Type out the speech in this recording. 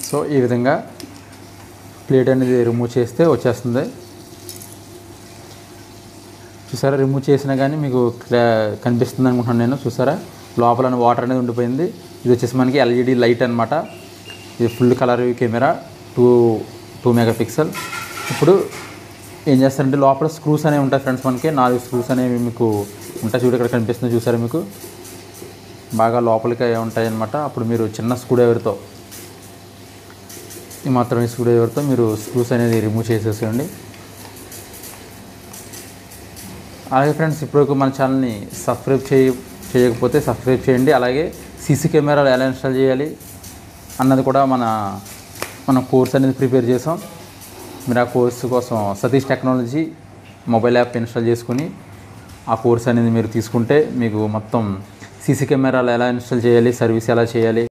so ఈ విధంగా plate అనేది రిమూవ్ చేస్తే వచ్చేస్తుంది చూసారా రిమూవ్ చేసినా కానీ మీకు క్లా- కనిపిస్తుంది అనుకుంటున్నాను నేను చూసారా లోపల వాటర్ అనేది ఉండిపోయింది ఇది వచ్చేసి మనకి ఎల్ఈడి లైట్ అనమాట ఇది full colour camera two two megapixel ఇప్పుడు ఏం చేస్తారంటే లోపల స్క్రూస్ అనేవి ఉంటాయి ఫ్రెండ్స్ మనకి నాలుగు స్క్రూస్ అనేవి మీకు ఉంటాయి చూడు ఇక్కడ కనిపిస్తుంది చూసారా మీకు బాగా లోపలికి ఉంటాయి అనమాట అప్పుడు మీరు చిన్న స్క్రూ డ్రైవర్తో ఈ మాత్రం స్క్రూ డ్రైవర్తో మీరు స్క్రూస్ అనేది రిమూవ్ చేసేసేయండి అలాగే ఫ్రెండ్స్ ఇప్పటివరకు మన ఛానల్ని సబ్స్క్రైబ్ చేయ చేయకపోతే సబ్స్క్రైబ్ చేయండి అలాగే సీసీ కెమెరాలు ఎలా ఇన్స్టాల్ చేయాలి అన్నది కూడా మన మన కోర్స్ అనేది ప్రిపేర్ చేసాం మీరు ఆ కోర్సు కోసం Satish technology mobile app install చేసుకుని ఆ కోర్స్ అనేది మీరు తీసుకుంటే మీకు మొత్తం సీసీ కెమెరాలు ఎలా ఇన్స్టాల్ చేయాలి సర్వీస్ ఎలా చేయాలి